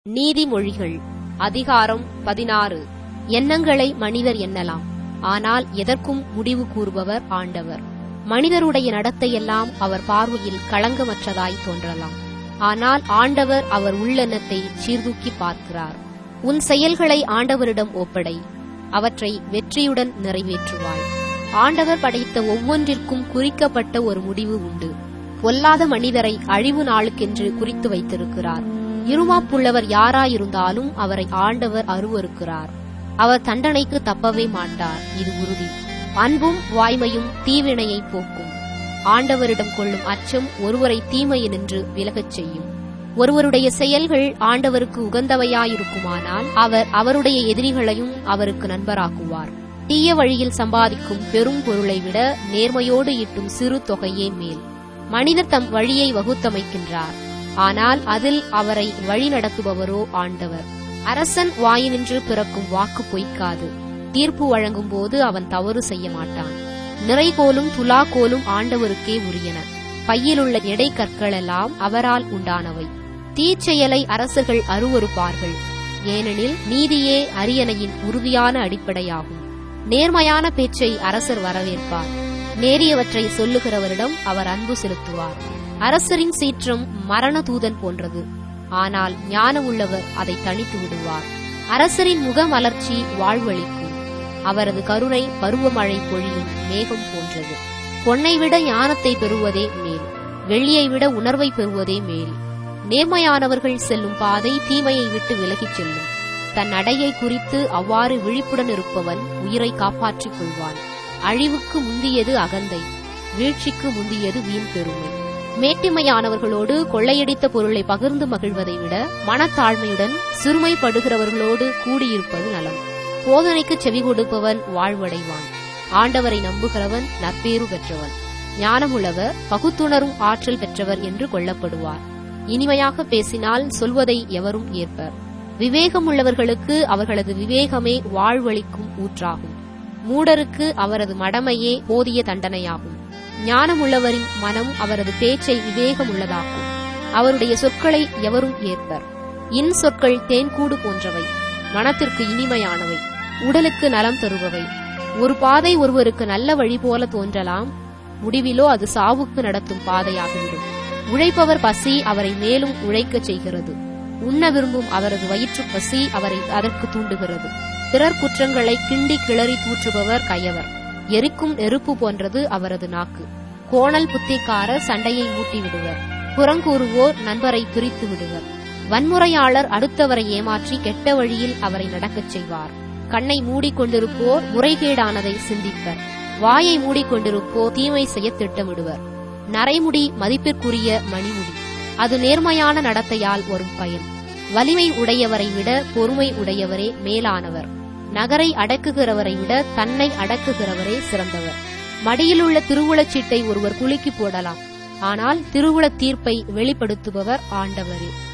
நீதிமொழிகள் அதிகாரம் பதினாறு எண்ணங்களை மனிதர் எண்ணலாம் ஆனால் எதற்கும் முடிவு கூறுபவர் ஆண்டவர் மனிதருடைய நடத்தையெல்லாம் அவர் பார்வையில் களங்கமற்றதாய் தோன்றலாம் ஆனால் ஆண்டவர் அவர் உள்ளெண்ணத்தை சீர்தூக்கி பார்க்கிறார் உன் செயல்களை ஆண்டவரிடம் ஒப்படை அவற்றை வெற்றியுடன் நிறைவேற்றுவாய் ஆண்டவர் படைத்த ஒவ்வொன்றிற்கும் குறிக்கப்பட்ட ஒரு முடிவு உண்டு பொல்லாத மனிதரை அழிவு நாளுக்கென்று குறித்து வைத்திருக்கிறார் இருமாப்புள்ளவர் யாராயிருந்தாலும் அவரை ஆண்டவர் அருவருக்கிறார் அவர் தண்டனைக்கு தப்பவே மாட்டார் இது உறுதி அன்பும் வாய்மையும் தீவினையை போக்கும் ஆண்டவரிடம் கொள்ளும் அச்சம் ஒருவரை தீமையினின்று விலகச் செய்யும் ஒருவருடைய செயல்கள் ஆண்டவருக்கு உகந்தவையாயிருக்குமானால் அவர் அவருடைய எதிரிகளையும் அவருக்கு நண்பராக்குவார் தீய வழியில் சம்பாதிக்கும் பெரும் பொருளை விட நேர்மையோடு ஈட்டும் சிறு தொகையே மேல் மனிதர் தம் வழியை வகுத்தமைக்கின்றார் ஆனால் அதில் அவரை வழிநடத்துபவரோ ஆண்டவர் அரசன் வாயினின்று பிறக்கும் வாக்கு பொய்க்காது தீர்ப்பு வழங்கும் போது அவன் தவறு செய்ய மாட்டான் நிறைகோலும் துலாக்கோலும் ஆண்டவருக்கே உரியன பையிலுள்ள எடை கற்களெல்லாம் அவரால் உண்டானவை தீச்செயலை அரசர்கள் அருவருப்பார்கள் ஏனெனில் நீதியே அரியணையின் உறுதியான அடிப்படையாகும் நேர்மையான பேச்சை அரசர் வரவேற்பார் நேரியவற்றை சொல்லுகிறவரிடம் அவர் அன்பு செலுத்துவார் அரசரின் சீற்றம் மரண தூதன் போன்றது ஆனால் ஞானம் உள்ளவர் அதை தணித்து விடுவார் அரசரின் முகமலர்ச்சி வாழ்வளிக்கும் அவரது கருணை பருவமழை பொழியும் மேகம் போன்றது பொன்னை விட ஞானத்தை பெறுவதே மேல் வெள்ளியை விட உணர்வை பெறுவதே மேல் நேர்மையானவர்கள் செல்லும் பாதை தீமையை விட்டு விலகிச் செல்லும் தன் நடையை குறித்து அவ்வாறு விழிப்புடன் இருப்பவன் உயிரை காப்பாற்றிக் கொள்வான் அழிவுக்கு முந்தியது அகந்தை வீழ்ச்சிக்கு முந்தியது வீண் பெருமை மேட்டிமையானவர்களோடு கொள்ளையடித்த பொருளை பகிர்ந்து மகிழ்வதை விட மனத்தாழ்மையுடன் சிறுமைப்படுகிறவர்களோடு கூடியிருப்பது நலம் போதனைக்கு செவி கொடுப்பவன் வாழ்வடைவான் ஆண்டவரை நம்புகிறவன் நற்பேறு பெற்றவன் ஞானமுள்ளவர் பகுத்துணரும் ஆற்றல் பெற்றவர் என்று கொள்ளப்படுவார் இனிமையாக பேசினால் சொல்வதை எவரும் ஏற்பர் விவேகம் உள்ளவர்களுக்கு அவர்களது விவேகமே வாழ்வளிக்கும் ஊற்றாகும் மூடருக்கு அவரது மடமையே போதிய தண்டனையாகும் ஞானமுள்ளவரின் மனம் அவரது பேச்சை விவேகம் உள்ளதாக்கும் அவருடைய சொற்களை எவரும் ஏற்பர் இன் சொற்கள் தேன்கூடு போன்றவை மனத்திற்கு இனிமையானவை உடலுக்கு நலம் தருபவை ஒரு பாதை ஒருவருக்கு நல்ல வழி போல தோன்றலாம் முடிவிலோ அது சாவுக்கு நடத்தும் பாதையாகிவிடும் உழைப்பவர் பசி அவரை மேலும் உழைக்கச் செய்கிறது உண்ண விரும்பும் அவரது வயிற்று பசி அவரை அதற்கு தூண்டுகிறது பிறர் குற்றங்களை கிண்டி கிளறி தூற்றுபவர் கயவர் எரிக்கும் நெருப்பு போன்றது அவரது நாக்கு கோணல் புத்திக்காரர் சண்டையை மூட்டி விடுவர் புறங்கூறுவோர் நண்பரை பிரித்து விடுவர் வன்முறையாளர் அடுத்தவரை ஏமாற்றி கெட்ட வழியில் அவரை நடக்கச் செய்வார் கண்ணை மூடிக்கொண்டிருப்போர் முறைகேடானதை சிந்திப்பர் வாயை மூடிக்கொண்டிருப்போர் தீமை செய்ய திட்டமிடுவர் நரைமுடி மதிப்பிற்குரிய மணிமுடி அது நேர்மையான நடத்தையால் வரும் பயன் வலிமை உடையவரை விட பொறுமை உடையவரே மேலானவர் நகரை அடக்குகிறவரை விட தன்னை அடக்குகிறவரே சிறந்தவர் மடியிலுள்ள திருவுளச் சீட்டை ஒருவர் குலுக்கி போடலாம் ஆனால் திருவுளத் தீர்ப்பை வெளிப்படுத்துபவர் ஆண்டவரே